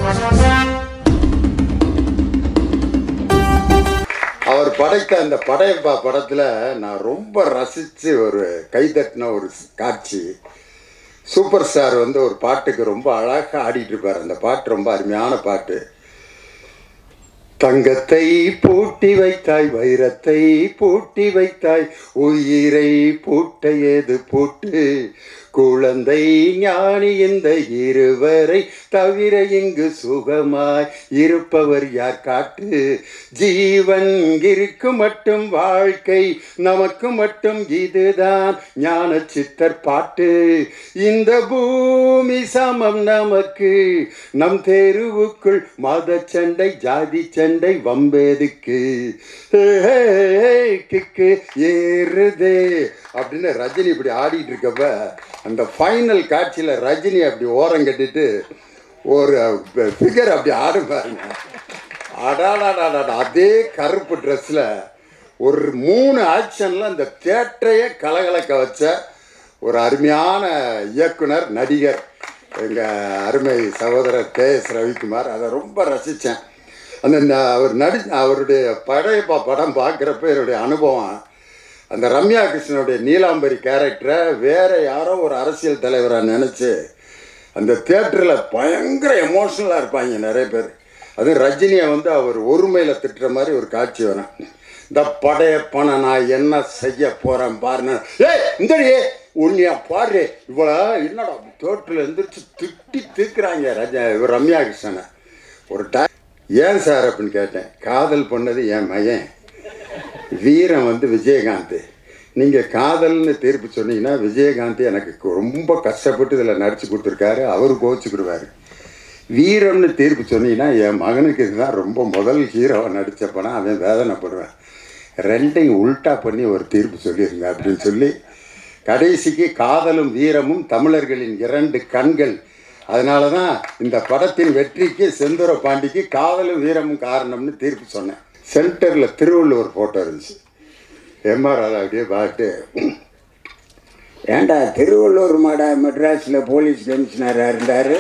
அவர் படைத்த அந்த படையப்பா படத்தில் நான் ரொம்ப ரசித்து ஒரு கைதட்டின ஒரு காட்சி சூப்பர் ஸ்டார் வந்து ஒரு பாட்டுக்கு ரொம்ப அழகாக ஆடிட்டு இருப்பார் அந்த பாட்டு ரொம்ப அருமையான பாட்டு தங்கத்தை பூட்டி வைத்தாய் வைரத்தை பூட்டி வைத்தாய் உயிரை பூட்ட ஏது பூட்டு குழந்தை ஞானி இந்த இருவரை தவிர இங்கு சுகமாய் இருப்பவர் யார் காட்டு ஜீவன் இருக்கு மட்டும் வாழ்க்கை நமக்கு மட்டும் இதுதான் ஞான சித்தர் பாட்டு இந்த பூமி சமம் நமக்கு நம் தெருவுக்குள் மத சண்டை ஜாதி சண்டை வம்பேதுக்கு ஹே, ஹே, ஹே, கிக்கு ஏறுதே அப்படின்னு ரஜினி இப்படி ஆடிட்டு இருக்கப்ப அந்த ஃபைனல் காட்சியில் ரஜினி அப்படி ஓரம் கட்டிட்டு ஒரு ஃபிகர் அப்படி ஆடும் பாருங்க அடாடாடாடா அதே கருப்பு ட்ரெஸ்ஸில் ஒரு மூணு ஆக்ஷனில் அந்த தேட்டரையே கலகலக்க வச்ச ஒரு அருமையான இயக்குனர் நடிகர் எங்கள் அருமை சகோதரர் கே எஸ் ரவிக்குமார் அதை ரொம்ப ரசித்தேன் அந்த ந- அவர் நடி அவருடைய படையப்பா படம் பார்க்குறப்ப என்னுடைய அனுபவம் அந்த ரம்யா கிருஷ்ணனுடைய நீலாம்பரி கேரக்டரை வேற யாரோ ஒரு அரசியல் தலைவராக நினச்சி அந்த தியேட்டரில் பயங்கர எமோஷ்னலாக இருப்பாங்க நிறைய பேர் அதுவும் ரஜினியை வந்து அவர் ஒருமையில் திட்டுற மாதிரி ஒரு காட்சி வரும் இந்த படையப்பனை நான் என்ன செய்ய போகிறேன் பாருன்னு ஏய் இந்த உன்னையா பாரு இவ்வளோ என்னடா தோட்டில் எந்திரிச்சு திட்டி தீக்குறாங்க ரஜ இவர் ரம்யா கிருஷ்ணனை ஒரு டா ஏன் சார் அப்படின்னு கேட்டேன் காதல் பண்ணது என் மகன் வீரன் வந்து விஜயகாந்த் நீங்கள் காதல்னு தீர்ப்பு சொன்னீங்கன்னா விஜயகாந்த் எனக்கு கு- ரொம்ப கஷ்டப்பட்டு இதில் நடிச்சு கொடுத்துருக்காரு அவர் கோச்சுக்கிடுவார் வீரம்னு தீர்ப்பு சொன்னீங்கன்னா என் மகனுக்கு இதுதான் ரொம்ப முதல் ஹீரோவை நடித்த படம் அவன் வேதனைப்படுவேன் ரெண்டையும் உல்டா பண்ணி ஒரு தீர்ப்பு சொல்லிடுங்க அப்படின்னு சொல்லி கடைசிக்கு காதலும் வீரமும் தமிழர்களின் இரண்டு கண்கள் அதனால தான் இந்த படத்தின் வெற்றிக்கு செந்தூர பாண்டிக்கு காதலும் வீரமும் காரணம்னு தீர்ப்பு சொன்னேன் சென்டரில் திருவள்ளுவர் ஃபோட்டோ இருந்துச்சு எம்ஆர் அதை அப்படியே பார்த்து ஏண்டா திருவள்ளூர் மாடா மெட்ராஸில் போலீஸ் கமிஷனராக இருந்தார்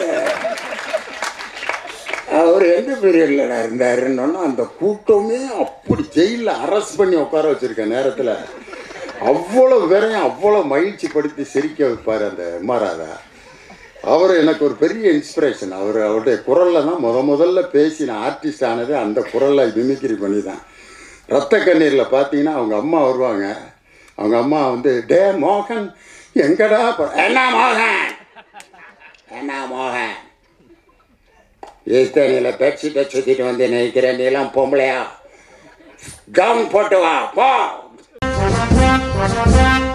அவர் எந்த பீரியடில் இருந்தாருன்னு அந்த கூட்டமே அப்படி ஜெயிலில் அரெஸ்ட் பண்ணி உட்கார வச்சிருக்க நேரத்தில் அவ்வளோ பேரையும் அவ்வளோ மகிழ்ச்சி படுத்தி சிரிக்க வைப்பார் அந்த எம்ஆராதா அவர் எனக்கு ஒரு பெரிய இன்ஸ்பிரேஷன் அவர் அவருடைய குரலில் தான் முத முதல்ல பேசின ஆர்டிஸ்ட் ஆனது அந்த குரலில் மிமிக்ரி பண்ணி தான் ரத்த கண்ணீரில் பார்த்தீங்கன்னா அவங்க அம்மா வருவாங்க அவங்க அம்மா வந்து டே மோகன் எங்கடா போ-" என்ன மோகன் என்ன மோகன் ஏஸ்தனியில் பெட்ஷீட்டை சுற்றிட்டு வந்து நினைக்கிறேன் நீலாம் பொம்பளையா கவுன் போட்டு வா போ